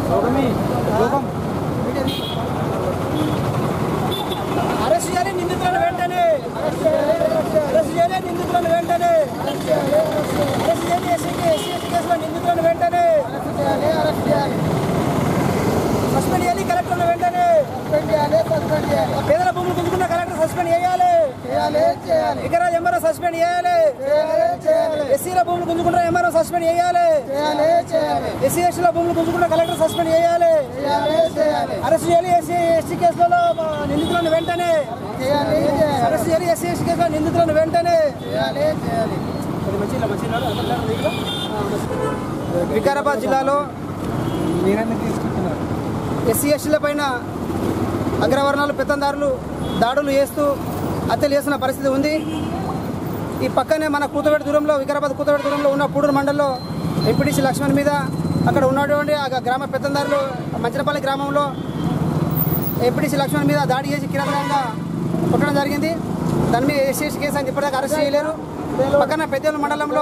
arrest చేయాలి నిందితులను వెంటనే అరెస్ట్ చేయాలి నిందితులను వెంటనే అరెస్ట్ చేయాలి ఎస్సీ ఎస్సీ ఎస్టీ కేసులో నిందితులను వెంటనే సస్పెండ్ చేయాలి కలెక్టర్ను వెంటనే పేదల భూములు గుంజుకున్న కలెక్టర్ సస్పెండ్ చేయాలి వికరాజ్ ఎంఆర్ఓ సస్పెండ్ చేయాలి ఎస్సీల భూములు గుంజుకుంటున్న ఎంఆర్ఓ సస్పెండ్ చేయాలి ఎస్సీ ఎస్టీల భూములు గుంజుకున్న కలెక్టర్ సస్పెండ్ చేయాలి అరెస్ట్ చేయాలి ఎస్సీ ఎస్టీ కేసులలో మా నిందితులను వెంటనే అరెస్ట్ చేయాలి ఎస్సీ ఎస్టీ కేసులో నిందితులను వెంటనే వికారాబాద్ జిల్లాలో ఎస్సీ ఎస్టీల పైన అగ్రవర్ణాలు పెత్తందారులు దాడులు చేస్తూ హత్యలు చేసిన పరిస్థితి ఉంది ఈ పక్కనే మన కూతవేట దూరంలో వికారాబాద్ కూతవేట దూరంలో ఉన్న పూడూరు మండలంలో ఎంపీటీసీ లక్ష్మణ్ మీద అక్కడ ఉన్నటువంటి ఆ గ్రామ పెత్తందారులు మంచినపల్లి గ్రామంలో ఎంపీటీసీ లక్ష్మణ్ మీద దాడి చేసి కిరాతకంగా కొట్టడం జరిగింది దాని మీద ఎస్సీ ఎస్టీ కేసు ఆయన ఇప్పటిదాకా అరెస్ట్ చేయలేరు పక్కన పెద్దల మండలంలో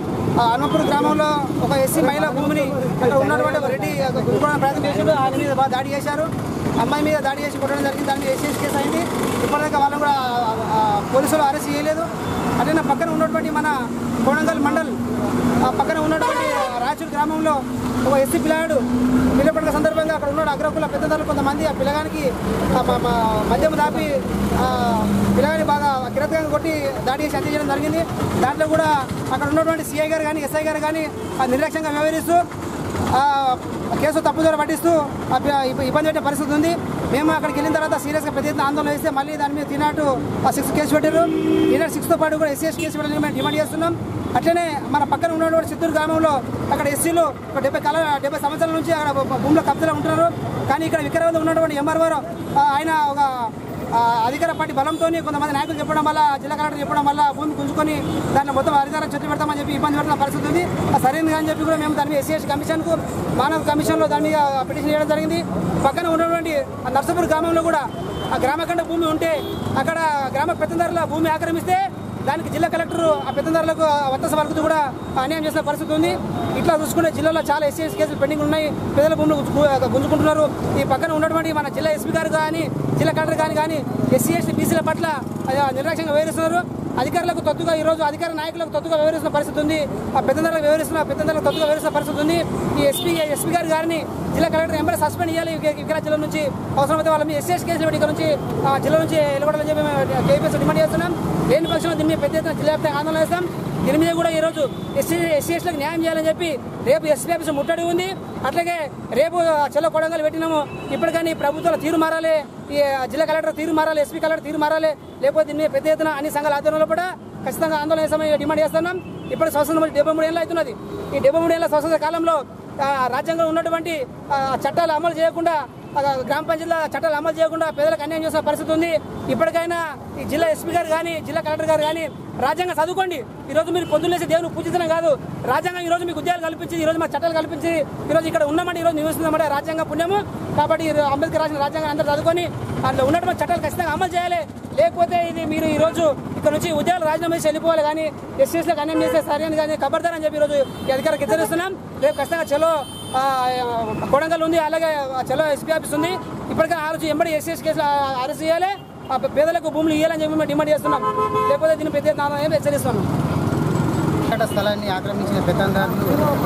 ఆ అన్నపూర్ గ్రామంలో ఒక ఎస్సీ మహిళ భూమిని అక్కడ ఉన్నటువంటి ఒక రెడ్డి గురుకుల ప్రయత్నం చేశారు ఆయన మీద బాగా దాడి చేశారు అమ్మాయి మీద దాడి చేసి కొట్టడం జరిగింది దాని మీద ఎస్సీ ఎస్టీ కేసు అయింది ఇప్పటిదాకా వాళ్ళని కూడా ఆ, పోలీసులు అరెస్ట్ చేయలేదు అట్లనే పక్కన ఉన్నటువంటి మన కోడంగల్ మండల్ ఆ పక్కన ఉన్నటువంటి రాయచూరు గ్రామంలో ఒక ఎస్సీ పిల్లాడు పిల్లపడక సందర్భంగా అక్కడ ఉన్న అగ్రకుల పెద్దదారులు కొంతమంది ఆ పిల్లగానికి ఆ మ- మ- మద్యం దాపి ఆ పిల్లగాని బాగా కిరతకంగా కొట్టి దాడి చేసి హత్య చేయడం జరిగింది దాంట్లో కూడా అక్కడ ఉన్నటువంటి సిఐ గారు కానీ ఎస్ఐ గారు కానీ ఆ నిర్లక్ష్యంగా వ్యవహరిస్తూ ఆ కేసు తప్పుదోర పట్టిస్తూ ఆ పి- ఇబ్బ- ఇబ్బంది పెట్టే పరిస్థితి ఉంది మేము అక్కడికి వెళ్ళిన తర్వాత సీరియస్గా పెద్ద ఎత్తున ఆందోళన చేస్తే మళ్ళీ దాని మీద తినాటు ఆ సిక్స్ కేసు పెట్టారు ఈనాడు సిక్స్తో పాటు కూడా ఎస్సీ కేసు పెట్టాలని మేము డిమాండ్ చేస్తున్నాం అట్లనే మన పక్కన ఉన్నటువంటి చిత్తూరు గ్రామంలో అక్కడ ఎస్సీలు ఒక డెబ్బై కాల డెబ్బై సంవత్సరాల నుంచి అక్కడ భూ- భూమిలో కబ్జాలో ఉంటున్నారు కానీ ఇక్కడ వికారాబాద్ ఉన్నటువంటి ఎంఆర్ఓ ఆయన ఒక ఆ, అధికార పార్టీ బలంతో కొంతమంది నాయకులు చెప్పడం వల్ల జిల్లా కలెక్టర్ చెప్పడం వల్ల భూమి గుంజుకొని దాన్ని మొత్తం అధికారం చెట్టు పెడతామని చెప్పి ఇబ్బంది పెడుతున్న పరిస్థితి ఉంది అది సరైనది అని చెప్పి కూడా మేము దాని మీద ఎస్సీ కమిషన్కు మానవ కమిషన్లో దాని మీద పిటిషన్ చేయడం జరిగింది పక్కన ఉన్నటువంటి ఆ నర్సపూర్ గ్రామంలో కూడా ఆ గ్రామకండ భూమి ఉంటే అక్కడ గ్రామ పెత్తందారుల భూమి ఆక్రమిస్తే దానికి జిల్లా కలెక్టర్ ఆ పెత్తందారులకు వత్తస వరకు కూడా అన్యాయం చేసిన పరిస్థితి ఉంది ఇట్లా చూసుకుంటే జిల్లాలో చాలా ఎస్సీఎస్ కేసులు పెండింగ్ ఉన్నాయి పేదల భూములు గుంజు- గుంజుకుంటున్నారు ఈ పక్కన ఉన్నటువంటి మన జిల్లా ఎస్పీ గారు కానీ జిల్లా కలెక్టర్ కానీ కానీ ఎస్సీ ఎస్టీ బీసీల పట్ల ఆ, నిర్లక్ష్యంగా వ్యవహరిస్తున్నారు అధికారులకు తొత్తుగా ఈ రోజు అధికార నాయకులకు తొత్తుగా వ్యవహరిస్తున్న పరిస్థితి ఉంది ఆ పెద్దందరకు వ్యవహరిస్తున్న పెద్దందరకు తొత్తుగా వ్యవహరిస్తున్న పరిస్థితి ఉంది ఈ ఎస్పీ ఎస్పీ గారు గారిని జిల్లా కలెక్టర్ ఎంబడే సస్పెండ్ చేయాలి వికారాబాద్ జిల్లా నుంచి అవసరమైతే వాళ్ళ మీద ఎస్సీ కేసులు పెట్టి ఇక్కడ నుంచి ఆ, జిల్లా నుంచి వెళ్ళకూడదని చెప్పి మేము కేపీఎస్ డిమాండ్ చేస్తున్నాం లేని పక్షంలో దీని మీద పెద్ద ఎత్తున జిల్లా వ్యాప్తంగా ఆందోళన చేస్తాం దీని మీద కూడా ఈ రోజు ఎస్సీ ఎస్సీ ఎస్టీలకు న్యాయం చేయాలని చెప్పి రేపు ఎస్పీ ఆఫీస్ ముట్టడి ఉంది అట్లాగే రేపు చెల్ల కొడంగల్ పెట్టినాము ఇప్పటికని ప్రభుత్వాల తీరు మారాలి ఈ జిల్లా కలెక్టర్ తీరు మారాలి ఎస్పీ కలెక్టర్ తీరు మారాలి లేకపోతే దీని మీద పెద్ద ఎత్తున అన్ని సంఘాల ఆధ్వర్యంలో కూడా ఖచ్చితంగా ఆందోళన చేస్తామని డిమాండ్ చేస్తున్నాం ఇప్పుడు స్వతంత్రం వచ్చి డెబ్బై మూడు ఏళ్ళు అవుతున్నది ఈ డెబ్బై మూడు ఏళ్ళ స్వతంత్ర కాలంలో ఆ, రాజ్యాంగంలో ఉన్నటువంటి ఆ, చట్టాలు అమలు చేయకుండా ఆ, గ్రామ పంచాయతీల చట్టాలు అమలు చేయకుండా పేదలకు అన్యాయం చేసిన పరిస్థితి ఉంది ఇప్పటికైనా ఈ జిల్లా ఎస్పీ గారు కానీ జిల్లా కలెక్టర్ గారు కానీ రాజ్యాంగం చదువుకోండి ఈ రోజు మీరు పొద్దున్నేసి దేవుని పూజించడం కాదు రాజ్యాంగం ఈ రోజు మీకు ఉద్యోగాలు కల్పించి ఈ రోజు మా చట్టాలు కల్పించి ఈ రోజు ఇక్కడ ఉన్నామంటే ఈ రోజు నివసిస్తున్నామంటే రాజ్యాంగ పుణ్యము కాబట్టి ఈ రో- అంబేద్కర్ రాసిన రాజ్యాంగం అందరూ చదువుకొని అందులో ఉన్నటువంటి చట్టాలు ఖచ్చితంగా అమలు చేయాలి లేకపోతే ఇది మీరు ఈ రోజు ఇక్కడ నుంచి ఉద్యోగాలు రాజీనామా చేసి వెళ్ళిపోవాలి కానీ ఎస్సీఎస్లకు అన్యాయం చేస్తే సరే అని కానీ ఖబర్దార్ అని చెప్పి ఈ రోజు ఈ అధికారులకు హెచ్చరిస్తున్నాం రేపు ఖచ్చితంగా చలో ఆ, కొడంగల్ ఉంది అలాగే చలో ఎస్పీ ఆఫీస్ ఉంది ఇప్పటికే ఆ రోజు ఎంబడి ఎస్సీఎస్ కేసులు అరెస్ట్ చేయాలి ఆ పేదలకు భూములు ఇవ్వాలని చెప్పి మేము డిమాండ్ చేస్తున్నాం లేకపోతే దీన్ని పెద్ద ఎత్తున ఆందోళన హెచ్చరిస్తున్నాం అక్కడ స్థలాన్ని ఆక్రమించిన పెత్తందారులు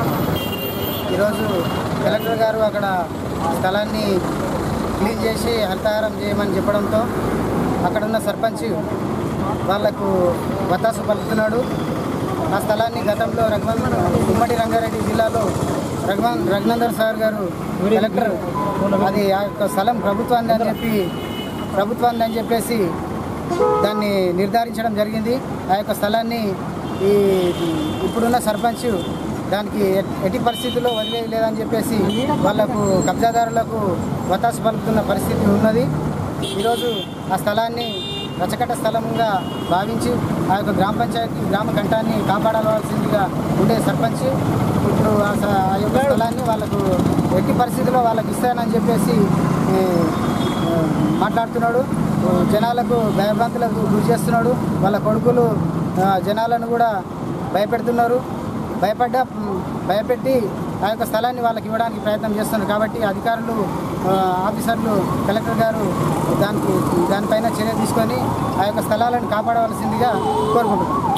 ఈరోజు కలెక్టర్ గారు అక్కడ స్థలాన్ని క్లీన్ చేసి హరితహారం చేయమని చెప్పడంతో అక్కడ ఉన్న సర్పంచ్ వాళ్లకు వత్తాసు పలుకుతున్నాడు ఆ స్థలాన్ని గతంలో రఘువన్ ఉమ్మడి రంగారెడ్డి జిల్లాలో రఘువన్ రఘునందన్ సార్ గారు కలెక్టర్ అది ఆ యొక్క స్థలం ప్రభుత్వాన్ని అని చెప్పి ప్రభుత్వాన్ని అని చెప్పేసి దాన్ని నిర్ధారించడం జరిగింది ఆ యొక్క స్థలాన్ని ఈ ఇప్పుడున్న సర్పంచ్ దానికి ఎట్- ఎట్టి పరిస్థితుల్లో వదిలేయలేదని చెప్పేసి వాళ్లకు కబ్జాదారులకు వతాసు పలుకుతున్న పరిస్థితి ఉన్నది ఈరోజు ఆ స్థలాన్ని రచకట స్థలంగా భావించి ఆ యొక్క గ్రామ పంచాయతీ గ్రామ కంఠాన్ని కాపాడాల్సిందిగా ఉండే సర్పంచ్ ఇప్పుడు ఆ స- ఆ యొక్క స్థలాన్ని వాళ్ళకు ఎట్టి పరిస్థితుల్లో వాళ్ళకి ఇస్తానని చెప్పేసి ఈ, ఆ, మాట్లాడుతున్నాడు జనాలకు భయభ్రాంతులకు గురి చేస్తున్నాడు వాళ్ళ కొడుకులు ఆ, జనాలను కూడా భయపెడుతున్నారు భయపడ్డ భయపెట్టి ఆ యొక్క స్థలాన్ని వాళ్ళకి ఇవ్వడానికి ప్రయత్నం చేస్తున్నారు కాబట్టి అధికారులు ఆ, ఆఫీసర్లు కలెక్టర్ గారు దానికి దానిపైన చర్య తీసుకొని ఆ యొక్క స్థలాలను కాపాడవలసిందిగా కోరుకుంటున్నాం